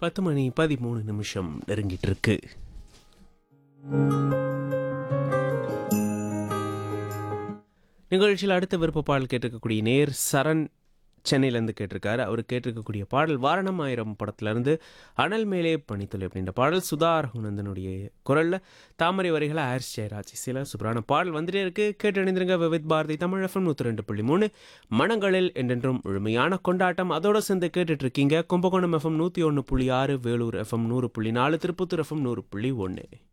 பத்து மணி பதிமூணு நிமிஷம் நெருங்கிட்டு இருக்கு நிகழ்ச்சியில் அடுத்த விருப்ப பாடல் கேட்டிருக்கக்கூடிய நேர் சரண் சென்னையிலேருந்து கேட்டிருக்காரு அவர் கேட்டிருக்கக்கூடிய பாடல் வாரணம் ஆயிரம் படத்துலேருந்து அனல் மேலே பனித்துளி அப்படின்ற பாடல் சுதா ரகுநந்தனுடைய குரலில் தாமரை வரிகளை ஹாரிஸ் ஜெயராஜ் சில சூப்பரான பாடல் வந்துட்டே இருக்கு கேட்டு அணிந்திருங்க விவித் பாரதி தமிழ் எஃப்எம் நூற்றி ரெண்டு புள்ளி மூணு மனங்களில் என்றென்றும் முழுமையான கொண்டாட்டம் அதோட சேர்ந்து கேட்டுட்டு இருக்கீங்க கும்பகோணம் எஃப்எம் நூற்றி ஒன்று புள்ளி ஆறு வேலூர் எஃப்எம் நூறு புள்ளி நாலு திருப்பத்தூர் எஃப்எம் நூறு புள்ளி ஒன்று